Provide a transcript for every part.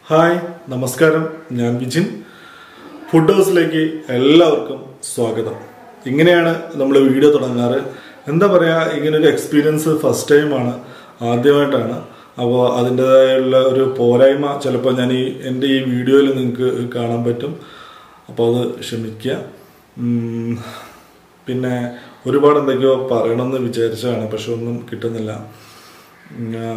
Hi നമസ്കാരം ഞാൻ Vijin food ഹൗസിലേക്ക് എല്ലാവർക്കും സ്വാഗതം ഇങ്ങനെയാണ് നമ്മൾ വീഡിയോ തുടങ്ങാറ് എന്താ പറയുക ഇങ്ങനൊരു എക്സ്പീരിയൻസ് ഫസ്റ്റ് ടൈമാണ് ആദ്യമായിട്ടാണ് അപ്പോൾ അതിൻ്റെതായുള്ള ഒരു പോരായ്മ ചിലപ്പോൾ ഞാൻ ഈ എൻ്റെ ഈ വീഡിയോയിൽ നിങ്ങൾക്ക് കാണാൻ പറ്റും അപ്പോൾ അത് ക്ഷമിക്കുക ഉം, പിന്നെ ഒരുപാട് എന്തൊക്കെയോ പറയണമെന്ന് വിചാരിച്ചതാണ് പക്ഷെ ഒന്നും കിട്ടുന്നില്ല ഉം, ആ,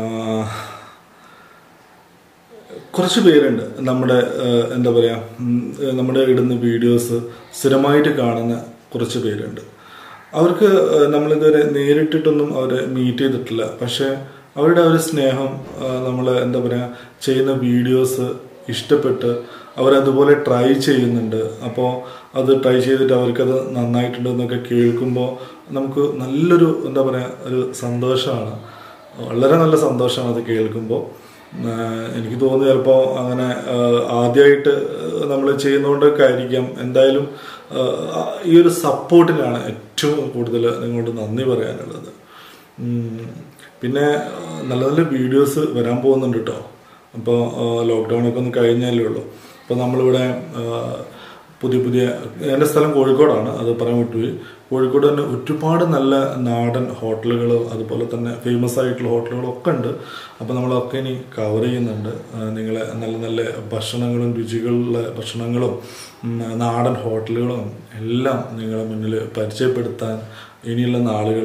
കുറച്ച് പേരുണ്ട് നമ്മുടെ ഏഹ്, എന്താ പറയുക ഉം, ഏഹ്, നമ്മുടെ ഇടുന്ന വീഡിയോസ് സ്ഥിരമായിട്ട് കാണുന്ന കുറച്ച് പേരുണ്ട് അവർക്ക് ഏഹ്, നമ്മളിതുവരെ നേരിട്ടിട്ടൊന്നും അവരെ മീറ്റ് ചെയ്തിട്ടില്ല പക്ഷേ അവരുടെ ആ ഒരു സ്നേഹം നമ്മൾ എന്താ പറയുക ചെയ്യുന്ന വീഡിയോസ് ഇഷ്ടപ്പെട്ട് അവരതുപോലെ ട്രൈ ചെയ്യുന്നുണ്ട് അപ്പോൾ അത് ട്രൈ ചെയ്തിട്ട് അവർക്കത് നന്നായിട്ടുണ്ട് എന്നൊക്കെ കേൾക്കുമ്പോൾ നമുക്ക് നല്ലൊരു എന്താ പറയുക ഒരു സന്തോഷമാണ് വളരെ നല്ല സന്തോഷമാണ് അത് കേൾക്കുമ്പോൾ ആഹ് എനിക്ക് തോന്നുന്നു ചിലപ്പോൾ അങ്ങനെ ആദ്യമായിട്ട് നമ്മൾ ചെയ്യുന്നതുകൊണ്ടൊക്കെ ആയിരിക്കാം എന്തായാലും ആഹ് ഈ ഒരു സപ്പോർട്ടിനാണ് ഏറ്റവും കൂടുതൽ നിങ്ങളോട് നന്ദി പറയാനുള്ളത് ഉം. പിന്നെ ആഹ് നല്ല നല്ല വീഡിയോസ് വരാൻ പോകുന്നുണ്ട് കേട്ടോ അപ്പോൾ ലോക്ക്ഡൗൺ ഒക്കെ ഒന്ന് കഴിഞ്ഞാലേ ഉള്ളൂ അപ്പോൾ നമ്മളിവിടെ ആഹ് പുതിയ പുതിയ എൻ്റെ സ്ഥലം കോഴിക്കോടാണ് അത് പറയാൻ വിട്ടുപോയി കോഴിക്കോട് തന്നെ ഒരുപാട് നല്ല നാടൻ ഹോട്ടലുകൾ അതുപോലെ തന്നെ ഫേമസ് ആയിട്ടുള്ള ഹോട്ടലുകളൊക്കെ ഉണ്ട് അപ്പോൾ നമ്മളൊക്കെ ഇനി കവർ ചെയ്യുന്നുണ്ട് ആ, നിങ്ങളെ നല്ല നല്ല ഭക്ഷണങ്ങളും രുചികളുള്ള ഭക്ഷണങ്ങളും ഉം, നാടൻ ഹോട്ടലുകളും എല്ലാം നിങ്ങളെ മുന്നിൽ പരിചയപ്പെടുത്താൻ ഇനിയുള്ള നാളുകൾ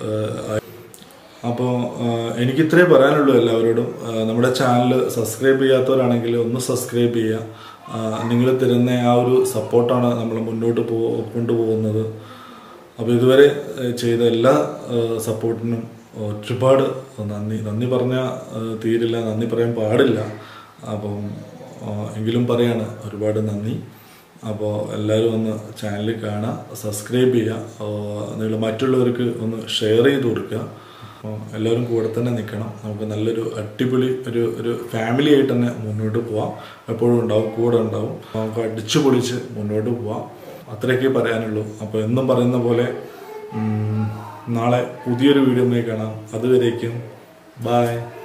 അപ്പോൾ എനിക്ക് ഇത്രേ പറയാനുള്ളൂ എല്ലാവരോടും ആ, നമ്മുടെ ചാനൽ സബ്സ്ക്രൈബ് ചെയ്യാത്തവരാണെങ്കിൽ ഒന്ന് സബ്സ്ക്രൈബ് ചെയ്യുക നിങ്ങൾ തരുന്ന ആ ഒരു സപ്പോർട്ടാണ് നമ്മൾ മുന്നോട്ട് പോ കൊണ്ടുപോകുന്നത് അപ്പോൾ ഇതുവരെ ആ, ചെയ്ത എല്ലാ സപ്പോർട്ടിനും ഒരുപാട് നന്ദി നന്ദി പറഞ്ഞാൽ തീരില്ല നന്ദി പറയാൻ പാടില്ല അപ്പം ആ, എങ്കിലും പറയാണ് ഒരുപാട് നന്ദി അപ്പോൾ എല്ലാവരും ഒന്ന് ചാനൽ കാണുക സബ്സ്ക്രൈബ് ചെയ്യുക നിങ്ങൾ മറ്റുള്ളവർക്ക് ഒന്ന് ഷെയർ ചെയ്ത് കൊടുക്കുക അപ്പോൾ എല്ലാവരും കൂടെ തന്നെ നിൽക്കണം നമുക്ക് നല്ലൊരു അടിപൊളി ഒരു ഒരു ഫാമിലി ആയിട്ട് തന്നെ മുന്നോട്ട് പോവാം എപ്പോഴും ഉണ്ടാവും കൂടെ ഉണ്ടാവും നമുക്ക് അടിച്ചു പൊളിച്ച് മുന്നോട്ട് പോവാം അത്രയൊക്കെ പറയാനുള്ളൂ അപ്പോൾ എന്നും പറയുന്ന പോലെ ഉം, നാളെ പുതിയൊരു വീഡിയോ കാണാം അതുവരേക്കും ബായ്